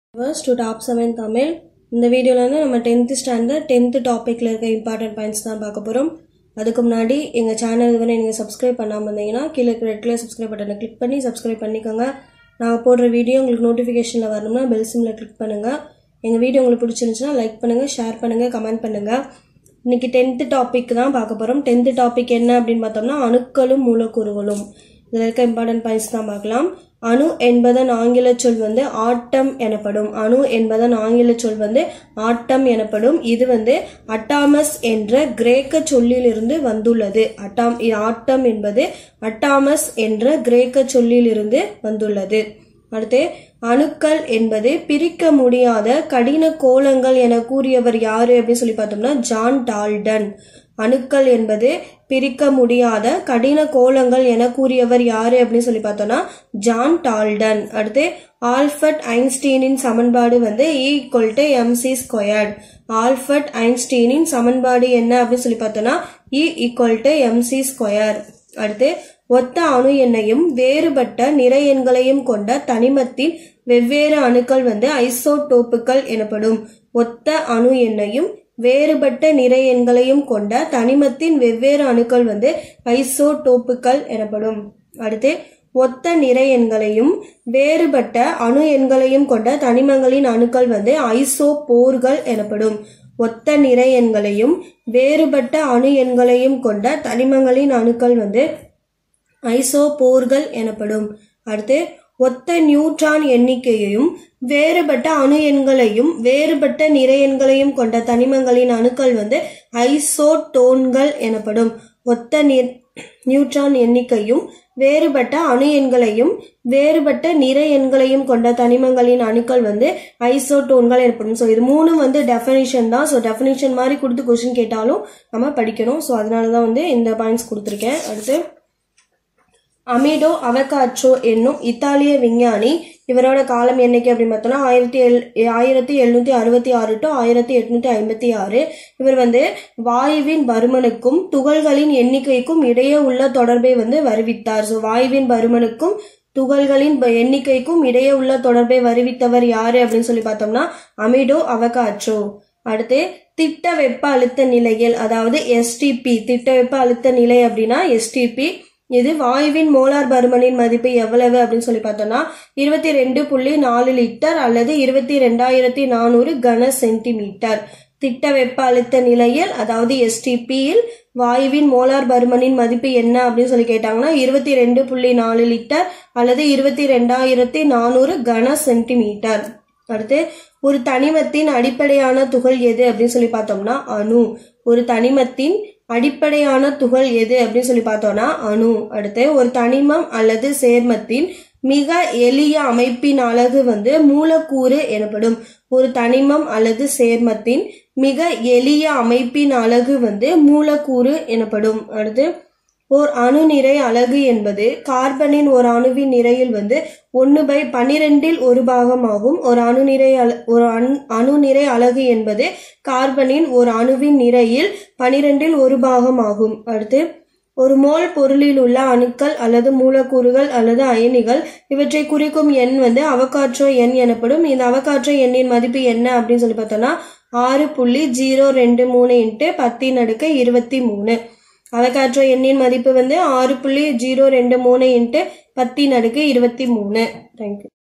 first to top seven Tamil இந்த வீடியோவில் வந்து நம்ம டென்த்து ஸ்டாண்டர்ட் டென்த்து டாப்பிக்கில் இருக்க இம்பார்ட்டன்ட் பாயிண்ட்ஸ் தான் பார்க்க போகிறோம் அதுக்கு முன்னாடி எங்கள் சேனல் இதுவரை நீங்கள் சப்ஸ்கிரைப் பண்ணாமல் இருந்தீங்கன்னா கீழே இருக்கிற ரெட் கலர் சப்ஸ்கிரைப் பட்டனை கிளிக் பண்ணி சப்ஸ்கிரைப் பண்ணிக்கோங்க நாங்கள் போடுற வீடியோ உங்களுக்கு நோட்டிஃபிகேஷனில் வரணும்னா பெல் சிம்மில் கிளிக் பண்ணுங்கள் எங்கள் வீடியோ உங்களுக்கு பிடிச்சிருந்துச்சுன்னா லைக் பண்ணுங்கள் ஷேர் பண்ணுங்கள் கமெண்ட் பண்ணுங்கள் இன்னைக்கு டென்த்து டாபிக் தான் பார்க்க போகிறோம் டென்த்து டாபிக் என்ன அப்படின்னு பார்த்தோம்னா அணுக்களும் மூலக்கூறுகளும் இதில் இருக்க இம்பார்ட்டன்ட் பாயிண்ட்ஸ் தான் பார்க்கலாம் அணு என்பதன் ஆங்கில சொல் வந்து ஆட்டம் எனப்படும் அணு என்பதன் ஆங்கில சொல் வந்து ஆட்டம் எனப்படும் இது வந்து அட்டாமஸ் என்ற கிரேக்க சொல்லிலிருந்து வந்துள்ளது அட்டாம் ஆட்டம் என்பது அட்டாமஸ் என்ற கிரேக்க சொல்லிலிருந்து வந்துள்ளது அடுத்து அணுக்கள் என்பது பிரிக்க முடியாத கடின கோலங்கள் என கூறியவர் யாரு அப்படின்னு சொல்லி பார்த்தோம்னா ஜான் டால்டன் அணுக்கள் என்பது பிரிக்க முடியாத கடின கோலங்கள் என கூறியவர் யாரு அப்படின்னு சொல்லி பார்த்தோம்னா ஜான் டால்டன் அடுத்து ஆல்ஃபர்ட் ஐன்ஸ்டீனின் சமன்பாடு வந்து equal to MC squared Albert ஐன்ஸ்டீனின் சமன்பாடு என்ன அப்படின்னு சொல்லி பார்த்தோம்னா E equal to MC square அடுத்து ஒத்த அணு எண்ணையும் வேறுபட்ட நிறை எண்களையும் கொண்ட தனிமத்தின் வெவ்வேறு அணுக்கள் வந்து ஐசோடோப்புகள் எனப்படும் ஒத்த அணு எண்ணையும் வேறுபட்ட நிறை எண்களையும் கொண்ட தனிமத்தின் வெவ்வேறு அணுக்கள் வந்து ஐசோடோப்புகள் எனப்படும் அடுத்து ஒத்த நிறை எண்களையும் வேறுபட்ட அணு எண்களையும் கொண்ட தனிமங்களின் அணுக்கள் வந்து ஐசோபோர்கள் எனப்படும் ஒத்த நிறை எண்களையும் வேறுபட்ட அணு எண்களையும் கொண்ட தனிமங்களின் அணுக்கள் வந்து ஐசோபோர்கள் எனப்படும் அடுத்து ஒத்த நியூட்ரான் எண்ணிக்கையையும் வேறுபட்ட அணு எண்களையும் வேறுபட்ட நிறை எண்களையும் கொண்ட தனிமங்களின் அணுக்கள் வந்து ஐசோடோன்கள் எனப்படும் ஒத்த நியூட்ரான் எண்ணிக்கையும் வேறுபட்ட அணு எண்களையும் வேறுபட்ட நிறை எண்களையும் கொண்ட தனிமங்களின் அணுக்கள் வந்து ஐசோடோன்கள் எனப்படும் ஸோ இது மூணும் வந்து டெஃபனிஷன் தான் ஸோ டெஃபனிஷன் மாதிரி கொடுத்து கொஸ்டின் கேட்டாலும் நம்ம படிக்கணும் ஸோ அதனால தான் வந்து இந்த பாயிண்ட்ஸ் கொடுத்துருக்கேன் அடுத்து அமிடோ அவகாட்ரோ என்னும் இத்தாலிய விஞ்ஞானி இவரோட காலம் என்னைக்கு அப்படின்னு பார்த்தோம்னா ஆயிரத்தி எல் ஆயிரத்தி எழுநூத்தி அறுபத்தி ஆறு டு ஆயிரத்தி எட்நூத்தி ஐம்பத்தி ஆறு இவர் வந்து வாயுவின் பருமனுக்கும் துகள்களின் எண்ணிக்கைக்கும் இடையே உள்ள தொடர்பை வந்து வருவித்தார் ஸோ வாயுவின் பருமனுக்கும் துகள்களின் எண்ணிக்கைக்கும் இடையே உள்ள தொடர்பை வருவித்தவர் யாரு அப்படின்னு சொல்லி பார்த்தோம்னா அமிடோ அவகாட்ரோ அடுத்து திட்ட வெப்ப அழுத்த நிலையில் அதாவது எஸ்டிபி திட்ட வெப்ப அழுத்த நிலை அப்படின்னா எஸ்டிபி இது வாயுவின் மோலார் பருமனின் மதிப்பு எவ்வளவு அப்படின்னு சொல்லி பார்த்தோம்னா இருபத்தி ரெண்டு புள்ளி நாலு லிட்டர் அல்லது இருபத்தி ரெண்டாயிரத்தி நானூறு கன சென்டிமீட்டர் திட்ட வெப்ப அழுத்த நிலையில் அதாவது எஸ்டிபியில் வாயுவின் மோலார் பருமனின் மதிப்பு என்ன அப்படின்னு சொல்லி கேட்டாங்கன்னா இருபத்தி ரெண்டு புள்ளி நாலு லிட்டர் அல்லது இருபத்தி ரெண்டாயிரத்தி நானூறு கன சென்டிமீட்டர் அடுத்து ஒரு தனிமத்தின் அடிப்படையான துகள் எது அப்படின்னு சொல்லி பார்த்தோம்னா அணு ஒரு தனிமத்தின் அடிப்படையான துகள் எது அப்படின்னு சொல்லி பார்த்தோம்னா அணு அடுத்து ஒரு தனிமம் அல்லது சேர்மத்தின் மிக எளிய அமைப்பின் அலகு வந்து மூலக்கூறு எனப்படும் ஒரு தனிமம் அல்லது சேர்மத்தின் மிக எளிய அமைப்பின் அலகு வந்து மூலக்கூறு எனப்படும் அடுத்து ஓர் அணு நிறை அலகு என்பது கார்பனின் ஒரு அணுவின் நிறையில் வந்து ஒன்று பை பன்னிரெண்டில் ஒரு பாகமாகும் ஒரு அணு நிறை ஒரு அணு நிறை அலகு என்பது கார்பனின் ஒரு அணுவின் நிறையில் பனிரெண்டில் ஒரு பாகமாகும் அடுத்து ஒரு மோல் பொருளில் உள்ள அணுக்கள் அல்லது மூலக்கூறுகள் அல்லது அயனிகள் இவற்றை குறிக்கும் எண் வந்து அவகாற்றோ எண் எனப்படும் இந்த அவகாற்றோ எண்ணின் மதிப்பு என்ன அப்படின்னு சொல்லி பார்த்தோம்னா ஆறு புள்ளி ஜீரோ ரெண்டு மூணு இன்ட்டு பத்தின் அடுக்க இருபத்தி மூணு அவகாற்றோ எண்ணின் மதிப்பு வந்து ஆறு புள்ளி ஜீரோ ரெண்டு மூணு இன்ட்டு பத்தின் அடுக்கு இருபத்தி மூணு தேங்க்யூ